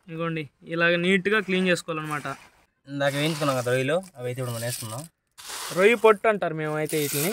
ఇదిగోండి ఇలాగ నీట్గా క్లీన్ చేసుకోవాలన్నమాట ఇందాక వేయించుకున్నాం కదా రొయ్యలు అవి అయితే ఇప్పుడు మనం వేసుకుందాం రొయ్యి పొట్టు అంటారు మేమైతే వీటిని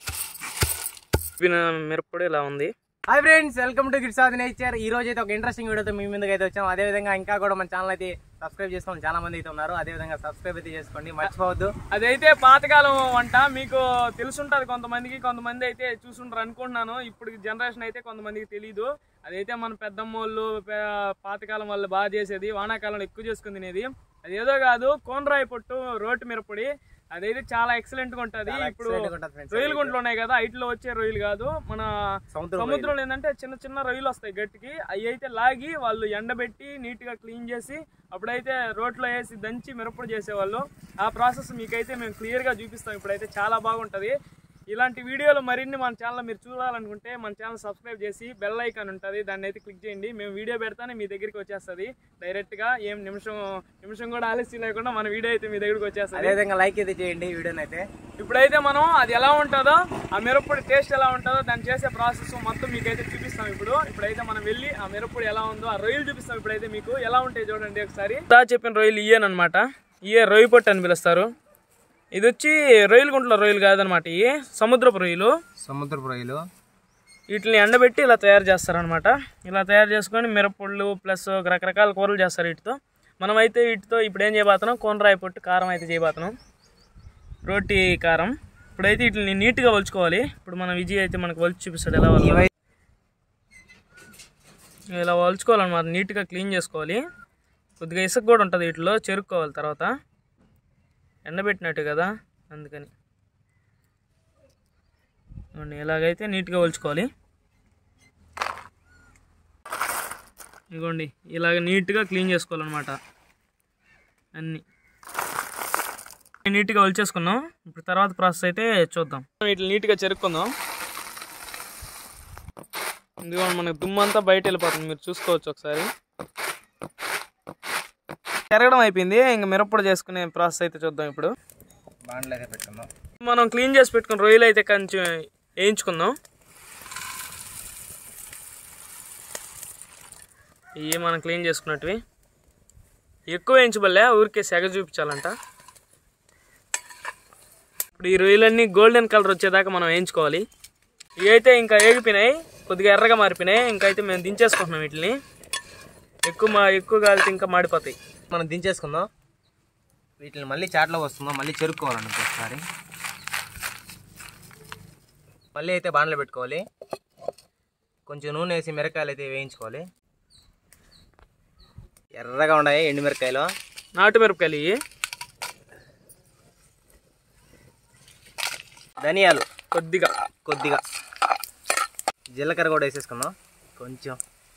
మిరప్పొడి ఇలా ఉంది hi friends welcome to gifts of nature ఈ రోజు అయితే ఒక ఇంట్రెస్టింగ్ వీడియోతో మీ ముందుకు అయితే వచ్చాం అదే విధంగా ఇంకా కూడా మన ఛానల్ అయితే సబ్స్క్రైబ్ చేసుకోండి చాలా మంది అయితే ఉన్నారు అదే విధంగా సబ్స్క్రైబ్ అయితే చేసుకోండి మర్చిపోవద్దు అదైతే పాతకాలం వంట మీకు తెలుసుంటది కొంతమందికి కొంతమంది అయితే చూసుంటారు అనుకుంటున్నాను ఇప్పుడు జనరేషన్ అయితే కొంతమందికి తెలియదు అదైతే మన పెద్దమ్మ వాళ్ళు పే- పాతకాలం వాళ్ళు బాగా చేసేది వానాకాలంలో ఎక్కువ చేసుకుని తినేది అది ఏదో కాదు కోనరాయి పొట్టు రోటి మిరపొడి అదైతే చాలా ఎక్సలెంట్ గా ఉంటది ఇప్పుడు రొయ్యల గుంటలు ఉన్నాయి కదా ఇట్లో వచ్చే రొయ్యలు కాదు మన సముద్రం సముద్రంలో ఏంటంటే చిన్న చిన్న రొయ్యలు వస్తాయి గట్టికి అవి అయితే లాగి వాళ్ళు ఎండబెట్టి నీట్ గా క్లీన్ చేసి అప్పుడైతే రోట్లో వేసి దంచి మిరపొడి చేసేవాళ్ళు ఆ ప్రాసెస్ మీకైతే మేము క్లియర్ గా చూపిస్తాం ఇప్పుడైతే చాలా బాగుంటది ఇలాంటి వీడియోలు మరిన్ని మన ఛానల్ మీరు చూడాలనుకుంటే మన ఛానల్ సబ్స్క్రైబ్ చేసి బెల్ ఐకాన్ ఉంటుంది దాన్ని అయితే క్లిక్ చేయండి మేము వీడియో పెడతానే మీ దగ్గరికి వచ్చేస్తుంది డైరెక్ట్ గా ఏం నిమిషం నిమిషం కూడా ఆలస్యం లేకుండా మన వీడియో అయితే మీ దగ్గరికి వచ్చేస్తుంది అదే విధంగా లైక్ అయితే చేయండి వీడియోని అయితే ఇప్పుడైతే మనం అది ఎలా ఉంటుందో ఆ మిరప్పొడి టేస్ట్ ఎలా ఉంటుందో దాన్ని చేసే ప్రాసెస్ మొత్తం మీకైతే చూపిస్తాం ఇప్పుడు ఇప్పుడైతే మనం వెళ్ళి ఆ మిరప్పొడి ఎలా ఉందో ఆ రొయ్యలు చూపిస్తాం ఇప్పుడైతే మీకు ఎలా ఉంటాయి చూడండి ఒకసారి దా చెప్పిన రొయ్యలు ఇయ్యేనమాట ఇయే రొయ్యి పొట్టు అని పిలుస్తారు ఇది వచ్చి రొయ్యల గుంటలో రొయ్యలు కాదనమాట ఇవి సముద్రపు రొయ్యలు సముద్రపు రొయ్యలు వీటిని ఎండబెట్టి ఇలా తయారు చేస్తారనమాట ఇలా తయారు చేసుకొని మిరప్పొళ్ళు ప్లస్ రకరకాల కూరలు చేస్తారు వీటితో మనమైతే వీటితో ఇప్పుడు ఏం చేయబోతున్నాం కోనరాయి పొట్టు కారం అయితే చేయబోతున్నాం రోటి కారం ఇప్పుడైతే వీటిని నీట్గా వలుచుకోవాలి ఇప్పుడు మన విజయ్ అయితే మనకు వలిచి చూపిస్తాడు ఎలా వలచాలో. ఇవై ఇలా వలుచుకోవాలన్నమాట నీట్గా క్లీన్ చేసుకోవాలి కొద్దిగా ఇసుక కూడా ఉంటుంది వీటిలో చెరుక్కోవాలి తర్వాత ఎండబెట్టినట్టు కదా అందుకని ఇదిగోండి, ఇలాగైతే నీట్గా వలుచుకోవాలి ఇదిగోండి ఇలాగ నీట్గా క్లీన్ చేసుకోవాలన్నమాట అన్నీ నీట్గా వలిచేసుకున్నాం ఇప్పుడు తర్వాత ప్రాసెస్ అయితే చూద్దాం వీటిని నీట్గా చెరుక్కుందాం ఇదిగోండి మనకు దుమ్మంతా బయట వెళ్ళిపోతుంది మీరు చూసుకోవచ్చు ఒకసారి చెరగడం అయిపోయింది ఇంక మిరప్పొడి చేసుకునే ప్రాసెస్ అయితే చూద్దాం ఇప్పుడు బాండ్లు అయితే పెట్టుకుందాం మనం క్లీన్ చేసి పెట్టుకున్న రొయ్యలు అయితే కొంచెం వేయించుకుందాం ఇవి మనం క్లీన్ చేసుకున్నట్టువి ఎక్కువ వేయించబల్లే ఊరికే సెగ చూపించాలంట ఇప్పుడు ఈ రొయ్యలన్నీ గోల్డెన్ కలర్ వచ్చేదాకా మనం వేయించుకోవాలి ఇవి అయితే ఇంకా వేగిపోయినాయి కొద్దిగా ఎర్రగా మారిపోయినాయి ఇంకైతే మేము దించేసుకుంటున్నాం వీటిని ఎక్కువ మా ఎక్కువ కాలితే ఇంకా మాడిపోతాయి మనం దించేసుకుందాం వీటిని మళ్ళీ చాట్లో వస్తుందాం మళ్ళీ చెరుక్కోవాలండి ఒకసారి మళ్ళీ అయితే బాండ్లో పెట్టుకోవాలి కొంచెం నూనె వేసి మిరకాయలు అయితే వేయించుకోవాలి ఎర్రగా ఉన్నాయి ఎండు మిరకాయలు నాటు మిరపకాయలు ఇవి ధనియాలు కొద్దిగా కొద్దిగా జీలకర్ర కూడా వేసేసుకుందాం కొంచెం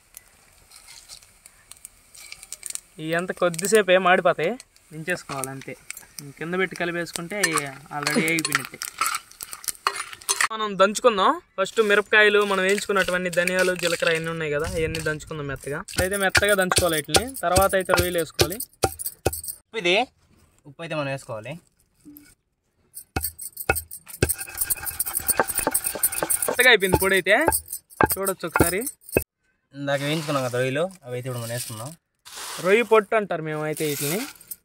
ఇవి అంత కొద్దిసేపే మాడిపోతాయి దించేసుకోవాలి అంతే కింద పెట్టి కలిపేసుకుంటే ఆల్రెడీ అయిపోయినట్టే మనం దంచుకుందాం ఫస్ట్ మిరపకాయలు మనం వేయించుకున్నటువంటి ధనియాలు జీలకర్ర అన్నీ ఉన్నాయి కదా అవన్నీ దంచుకుందాం మెత్తగా అయితే మెత్తగా దంచుకోవాలి వీటిని తర్వాత అయితే రొయ్యలు వేసుకోవాలి ఉప్పు ఇది ఉప్పు అయితే మనం వేసుకోవాలి మెత్తగా అయిపోయింది పొడి అయితే చూడొచ్చు ఒకసారి ఇందాక వేయించుకున్నాం కదా రొయ్యలు అవి అయితే ఇప్పుడు మనం వేసుకుందాం రొయ్యి పొట్టు అంటారు మేము అయితే వీటిని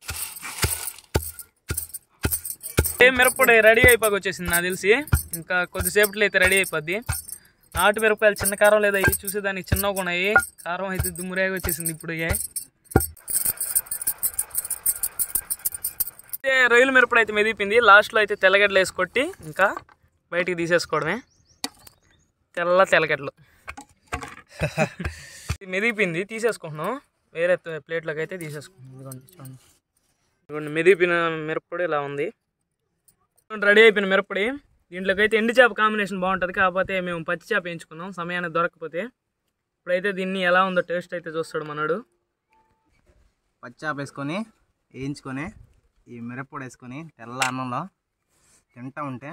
ఏ మిరప్పొడి రెడీ అయిపోయి వచ్చేసింది నాకు తెలిసి ఇంకా కొద్దిసేపట్లో అయితే రెడీ అయిపోద్ది నాటు మిరపకాయలు చిన్న కారం లేదా ఇవి చూసేదానికి చిన్నగా ఉన్నాయి కారం అయితే దుమ్మురేగా వచ్చేసింది ఇప్పుడు ఇక. అయితే రొయ్యల మిరపడి అయితే మెదిపింది లాస్ట్లో అయితే తెల్లగడ్డలు వేసి కొట్టి ఇంకా బయటికి తీసేసుకోవడమే తెల్ల తెల్లగడ్డలు ఇది మెదిపింది తీసేసుకుంటున్నాం వేరే ప్లే- ప్లేట్లోకి అయితే తీసేసుకుంటాం ఇదిగోండి చూడండి ఇదిగోండి మెదిపిన మిరప్పొడి ఇలా ఉంది రెడీ అయిపోయిన మిరప్పొడి దీంట్లోకి అయితే ఎండు చేప కాంబినేషన్ బాగుంటుంది కాకపోతే మేము పచ్చి చేప వేయించుకున్నాం సమయానికి దొరకకపోతే ఇప్పుడైతే దీన్ని ఎలా ఉందో టేస్ట్ అయితే చూస్తాడు మనడు పచ్చాప వేసుకొని వేయించుకొని ఈ మిరప్పొడి వేసుకొని తెల్ల అన్నంలో తింటా ఉంటే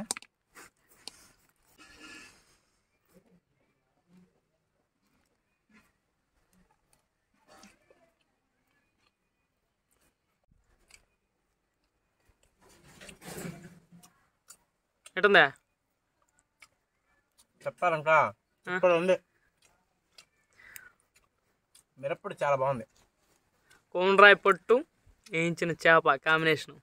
ఎటుందా చెప్పాలంకా ఇక్కడ ఉంది మిరప్పొడి చాలా బాగుంది కోనరాయి పొట్టు వేయించిన చేప కాంబినేషన్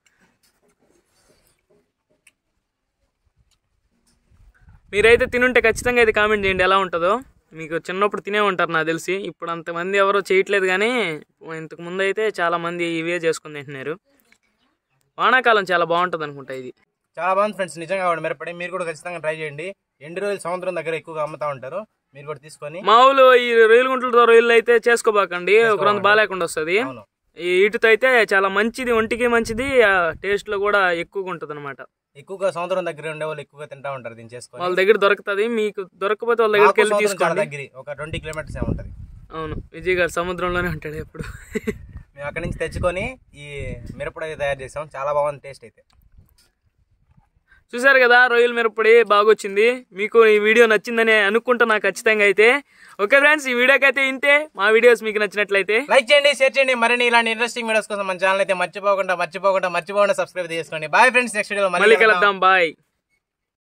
మీరైతే తినుంటే ఖచ్చితంగా అయితే కామెంట్ చేయండి ఎలా ఉంటుందో మీకు చిన్నప్పుడు తినే ఉంటారు నాకు తెలిసి ఇప్పుడు అంతమంది ఎవరో చేయట్లేదు కానీ ఇంతకు ముందు అయితే చాలా మంది ఇవే చేసుకుని తింటున్నారు వానాకాలం చాలా బాగుంటుంది అనుకుంటా ఇది చాలా బాగుంది ఫ్రెండ్స్ నిజంగా కూడా మిరపడి మీరు కూడా ఖచ్చితంగా ట్రై చేయండి ఎండు రోజులు సముద్రం దగ్గర ఎక్కువగా అమ్ముతా ఉంటారు మీరు కూడా తీసుకొని మామూలు ఈ రొయ్యల గుంటలతో రొయ్యలు అయితే చేసుకోబాకండి ఒక రెండు బాగాలేకుండా వస్తుంది అవును ఈ వీటితో అయితే చాలా మంచిది ఒంటికి మంచిది టేస్ట్ లో కూడా ఎక్కువగా ఉంటుంది అనమాట ఎక్కువగా సముద్రం దగ్గర ఉండే వాళ్ళు ఎక్కువగా తింటా ఉంటారు దీన్ని చేసుకొని వాళ్ళ దగ్గర దొరుకుతుంది మీకు దొరకకపోతే వాళ్ళ దగ్గరికి మాకు వెళ్ళి సముద్రం చాలా తీసుకోండి దగ్గర ఒక ట్వంటీ కిలోమీటర్స్ ఉంటుంది అవును విజయ్ గారు సముద్రంలోనే ఉంటాడు ఎప్పుడు మేము అక్కడి నుంచి తెచ్చుకొని ఈ మిరపొడి అయితే తయారు చేసాం చాలా బాగుంది టేస్ట్ అయితే చూసారు కదా రొయ్యల మిరపొడి బాగొచ్చింది మీకు ఈ వీడియో నచ్చిందని అనుకుంటున్నా ఖచ్చితంగా అయితే ఓకే ఫ్రెండ్స్ ఈ వీడియోకి అయితే ఇంతే మా వీడియోస్ మీకు నచ్చినట్లయితే లైక్ చేయండి షేర్ చేయండి మరిన్ని ఇలాంటి ఇంట్రెస్టింగ్ వీడియోస్ కోసం మన ఛానల్ అయితే మర్చిపోకుండా మర్చిపోకుండా మర్చిపోకుండా సబ్స్క్రైబ్ చేసుకోండి బాయ్ ఫ్రెండ్స్ నెక్స్ట్ వీడియో మళ్ళీ కలుద్దాం బాయ్